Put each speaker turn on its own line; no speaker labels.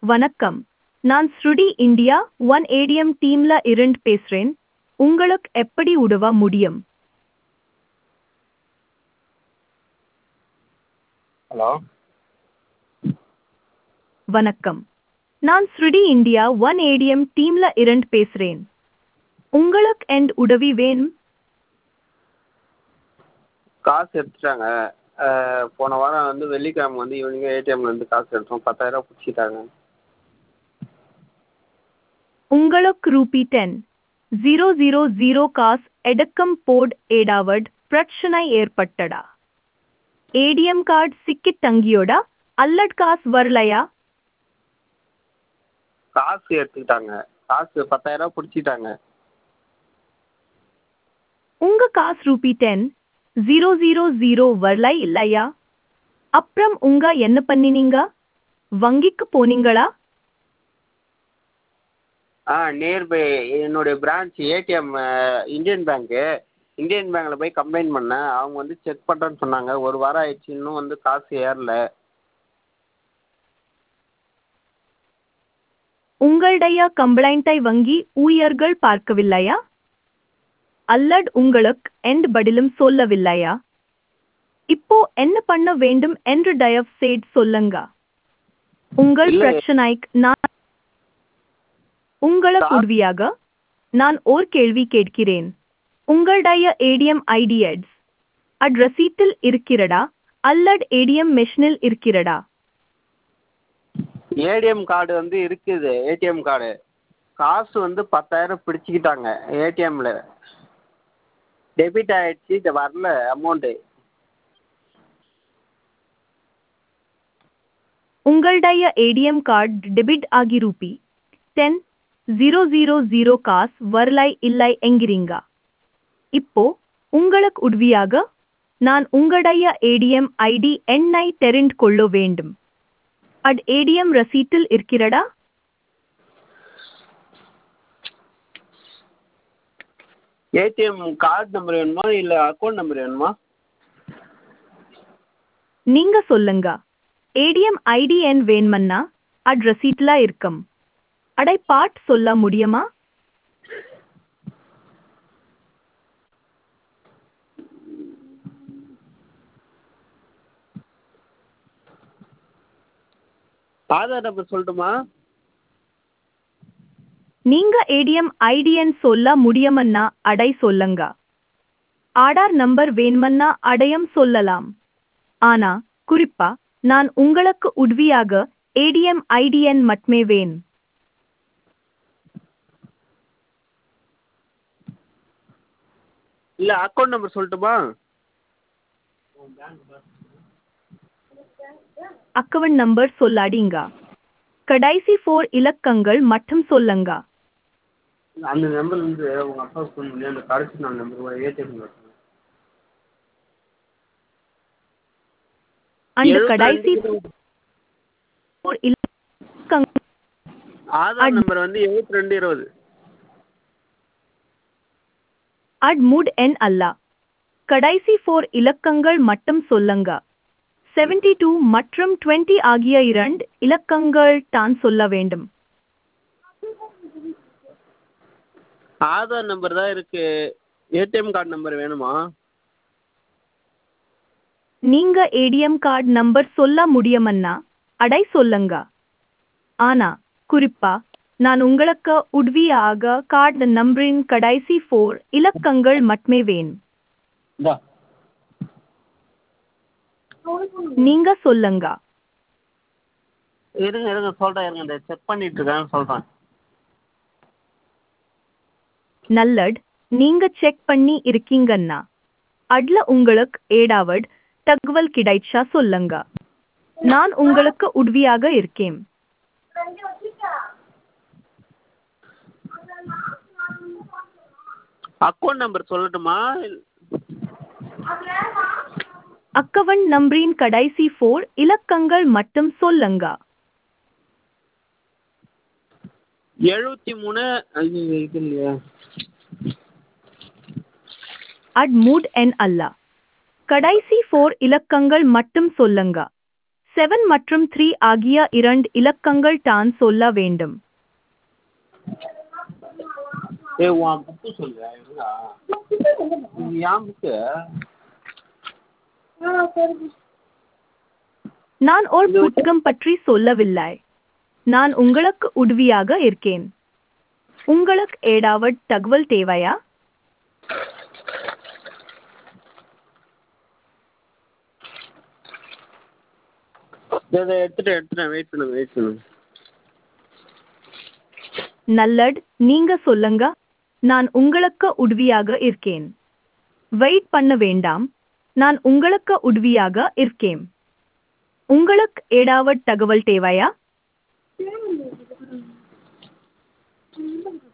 வணக்கம் நான் ஸ்ருடி இந்தியா ஒன் ஏடிஎம் டீம்ல இருந்து பேசுறேன் உங்களுக்கு எப்படி உதவ முடியும்
ஹலோ
வணக்கம் நான் ஸ்ருடி இந்தியா ஒன் ஏடிஎம் டீம்ல இருந்து பேசுறேன் உங்களுக்கு என் உதவி வேணும்
காசு எடுத்துட்டாங்க அஹ், போன வாரம் வந்து வெள்ளிக்கிழமை வந்து ஈவினிங்காக ஏடிஎம்லேருந்து காசு எடுத்தோம் பத்தாயிரரூவா பிடிச்சிட்டாங்க
உங்களுக்கு rupee ten zero zero zero காஸ் எடுக்கும் போட் ஏடாவட் பிரச்சனை ஏற்பட்டடா ஏடிஎம் கார்டு சிக்கித் தங்கியோடா அல்லட் காசு வரலையா
காசு எடுத்துக்கிட்டாங்க காசு பத்தாயிரரூவா பிடிச்சிட்டாங்க
உங்க காசு rupee ten zero zero zero வரலை இல்லையா அப்புறம் உங்க என்ன பண்ணினீங்க வங்கிக்கு போனீங்களா
ஆ நியர்பை என்னுடைய பிரான்ச் ஏடிஎம் இந்தியன் பேங்க்கு இந்தியன் பேங்க்கில் போய் கம்ப்ளைண்ட் பண்ணேன் அவங்க வந்து செக் பண்ணுறேன்னு சொன்னாங்க ஒரு வாரம் ஆயிடுச்சு இன்னும் வந்து காசு ஏறல
உங்களுடைய கம்ப்ளைண்ட்டை வங்கி ஊழியர்கள் பார்க்கவில்லையா அல்லது உங்களுக்கு எந்த பதிலும் சொல்லவில்லையா இப்போ என்ன பண்ண வேண்டும் என்று தயவு செய்து சொல்லுங்க உங்கள்
இல்லை.
பிரச்சனைக்கு நான் உங்களுக்கு
சார்.
உதவியாக நான் ஓர் கேள்வி கேட்கிறேன் உங்களுடைய ஏடிஎம் ஐடிஎட்ஸ் அட் ரசீட்டில் இருக்கிறதா அல்லது ஏடிஎம் மெஷினில் இருக்கிறதா
ஏடிஎம் கார்டு வந்து இருக்குது ஏடிஎம் கார்டு காசு வந்து பத்தாயிரம் பிடிச்சிக்கிட்டாங்க ஏடிஎம்மில் டெபிட் ஆயிடுச்சு இது வரல அமௌண்ட்டு
உங்களுடைய ஏடிஎம் கார்டு டெபிட் ஆகி rupee ten zero zero zero காசு வரலை இல்லை என்கிறீங்க இப்போ உங்களுக்கு உதவியாக நான் உங்களுடைய ஏடிஎம் ஐடி எண்ணை தெரிந்து கொள்ள வேண்டும் அட் ஏடிஎம் ரசீட்டில் இருக்கிறதா
ஏடிஎம் கார்டு நம்பர் வேணுமா இல்லை அக்கௌண்ட் நம்பர் வேணுமா
நீங்க சொல்லுங்க ஏடிஎம் ஐடி எண் வேணுமன்னா அட் ரசீட்ல இருக்கும் அடை பாட் சொல்ல முடியுமா
ஆதார் நம்பர் சொல்லட்டுமா
நீங்க ஏடிஎம் ஐடிஎன் சொல்ல முடியுமன்னா அடை சொல்லுங்க ஆதார் நம்பர் வேணுமன்னா அடையம் சொல்லலாம் ஆனா குறிப்பா நான் உங்களுக்கு உதவியாக ஏடிஎம் ஐடிஎன் மட்டுமே வேன்
இல்லை அக்கௌண்ட் நம்பர் சொல்லட்டுமா
அக்கவுண்ட் நம்பர் சொல்லாதீங்க கடைசி ஃபோர் இலக்கங்கள் மட்டும் சொல்லுங்க
அந்த நம்பர் வந்து உங்கள் அப்பாவுக்கு ஃபோன் பண்ணி அந்த கடைசி நாலு நம்பர் ஏடிஎம் நம்பர்
அந்த கடைசி four இலக்கங்கள்
ஆதார் நம்பர் வந்து எழுபத்தி ரெண்டு இருபது
அட் மூட் எண் அல்ல கடைசி ஃபோர் இலக்கங்கள் மட்டும் சொல்லுங்க செவன்டி டூ மற்றும் டுவெண்ட்டி ஆகிய இரண்டு இலக்கங்கள் தான் சொல்ல வேண்டும்
ஆதார் நம்பர் தான் இருக்கு ஏடிஎம் கார்டு நம்பர் வேணுமா
நீங்க ஏடிஎம் கார்டு நம்பர் சொல்ல முடியுமன்னா அடை சொல்லுங்க ஆனா குறிப்பா நான் உங்களுக்கு உதவியாக கார்டு நம்பரின் கடைசி ஃபோர் இலக்கங்கள் மட்டுமே வேணும்
இந்தா
நீங்க சொல்லுங்க
இருங்க இருங்க சொல்கிறேன் இருங்க இந்த செக் பண்ணிட்டு இருக்கேன் சொல்கிறேன்
நல்லட் நீங்க செக் பண்ணி இருக்கீங்கன்னா அட்ல உங்களுக்கு ஏடாவட் தகவல் கிடைச்சா சொல்லுங்க நான் உங்களுக்கு உதவியாக இருக்கேன்
அக்கௌண்ட் நம்பர் சொல்லட்டுமா
அக்கவன் நம்பரின் கடைசி ஃபோர் இலக்கங்கள் மட்டும் சொல்லுங்க
எழுபத்தி மூணு ஐயோ, இது இல்லையா
அட் மூட் என் அல்ல கடைசி ஃபோர் இலக்கங்கள் மட்டும் சொல்லுங்க செவன் மற்றும் த்ரீ ஆகிய இரண்டு இலக்கங்கள் தான் சொல்ல வேண்டும்
ஏய் உன் புக்கு சொல்லு இருக்கா இது என் புக்கு
நான் ஒரு புத்தகம் பற்றி சொல்லவில்லை நான் உங்களுக்கு உதவியாக இருக்கேன் உங்களுக்கு ஏதாவது தகவல் தேவையா
இதை இதை எடுத்துட்டேன் எடுத்துட்டேன் வெயிட் பண்ணுங்க வெயிட் பண்ணுங்க
நல்லட் நீங்க சொல்லுங்க நான் உங்களுக்கு உதவியாக இருக்கேன் வெயிட் பண்ண வேண்டாம் நான் உங்களுக்கு உதவியாக இருக்கேன் உங்களுக்கு ஏதாவது தகவல் தேவையா